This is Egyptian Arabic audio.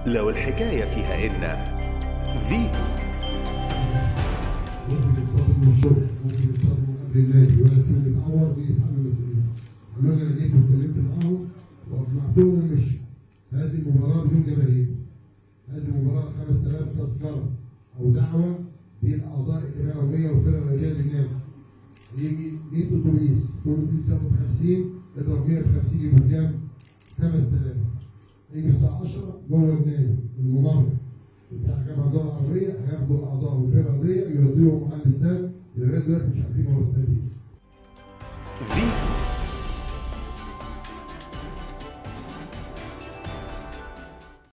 لو الحكاية فيها إن فيتو ممكن يصطدموا من الشغل ممكن يصطدموا قبل النادي ولا فيهم يتعور ويتحمل المسؤوليه. عملنا انا جيت واتكلمت معاهم واقنعتهم ومشي. هذه المباراه بدون جماهير. هذه المباراه 5000 تذكره او دعوه بالاعضاء الجمعيه العموميه والفرق الرياضيه للنادي. يجي 100 اتوبيس كل اتوبيس ياخد 50 اضرب 100 في 50 يبقى كام؟ 5000 يجي الساعه 10 جوه النادي الممر بتاع جامعه الدول العربيه هياخدوا